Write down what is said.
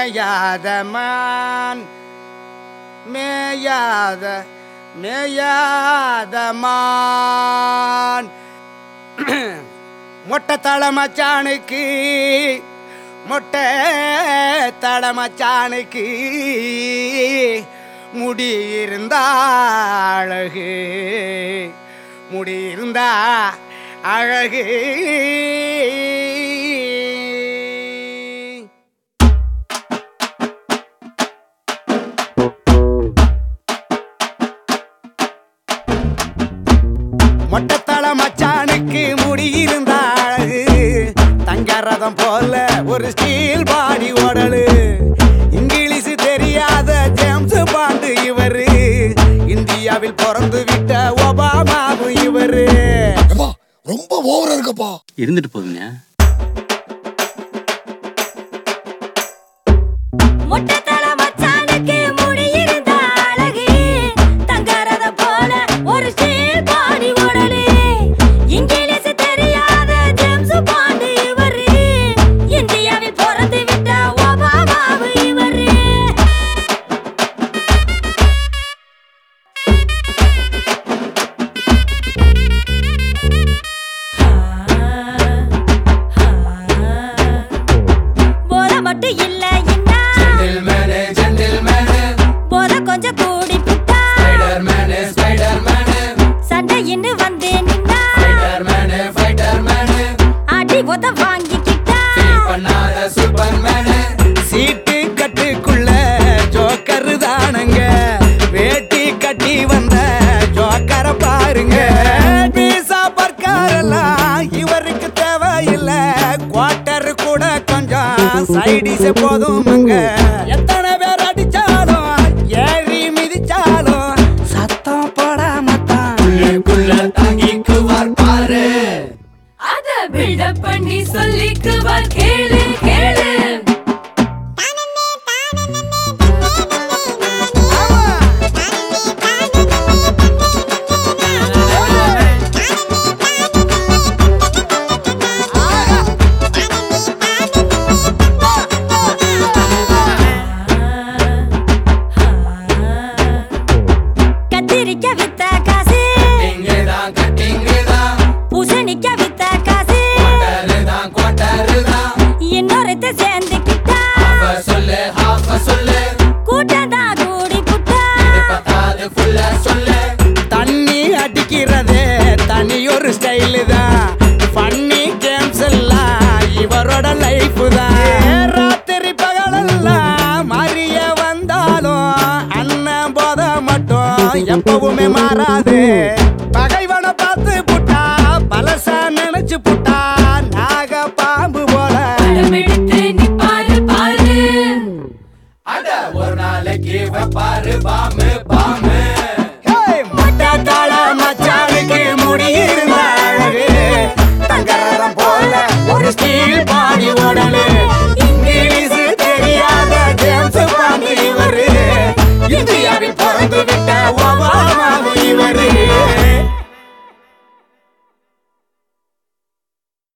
மேயாத மான் மேயாத மேயாத மான் மொட்டை தலை மச்சானுக்கு மொட்டை தலை மச்சானுக்கு முடி இருந்தா அழகு முடி இருந்தா அழகு மொட்டத்தல மச்சானுக்கு முடி இருந்த அழகு தங்க ரதம் போல ஒரு ஸ்டீல் பாடி உடலு இங்கிலீஷ் தெரியாத ஜேம்ஸ் பாண்டு இவரு இந்தியாவில் பிறந்து விட்ட ஒபாமாவும் இவரு எப்பா ரொம்ப ஓவரா இருக்கப்பா இருந்துட்டு போதுங்க மொட்டை தலை மச்சானுக்கு முடி இருந்த அழகு தங்கறத போல ஒரு ஸ்டீல் பாடி உடலு இங்கிலீஷ் தெரியாத ஜேம்ஸ் பாண்டு இவரு இந்தியாவில் பிறந்து விட்ட ஒபாமாவு இவரு போத மட்டும் இல்ல இன்னா போத கொஞ்சம் கூடி புட்டா சண்டை இன்னு வந்து நின்னா அடி உத வாங்கிக்கிட்டா சீட்டு கட்டுக்குள்ள ஜோக்கர் தானுங்க வேட்டி கட்டி வந்த ஜோக்கர பாருங்க பீசா பர்க்காரெல்லாம் இவருக்கு தேவையில்லை குவார்டர் கூட கொஞ்சம் சைடிஸ் போதுமுங்க எத்தனை பேர் அடிச்சாலும் ஏறி மிதிச்சாலும் சத்தம் போடாமத்தான் அத பில்டப் பண்ணி சொல்லிக்குவார் கேளு கேளு கத்திரிக்க வித்த காசு பூசணிக்க வித்த காசு இன்னொருத்த சேர்ந்துக்கிட்டா கூட்டம் தான் கூடி புட்டா தண்ணி அடிக்கிறதே தனி ஒரு ஸ்டைலு தான் ஃபன்னி கேம்ஸ் எல்லாம் இவரோட லைஃப் தான் ராத்திரி பகலெல்லாம் மாறிய வந்தாலும் அண்ணன் போத மட்டும் எப்பவுமே மாறாது பகைவனை பார்த்து புட்டா பலசா நினைச்சு புட்டா நாக பாம்பு போல படமெடுத்து நிப்பாரு பாரு ஏய், மொட்டை தாள மச்சானுக்கு முடி இருந்த அழகு தங்கரதம் போல ஒரு ஸ்டீல் பாடி உடலு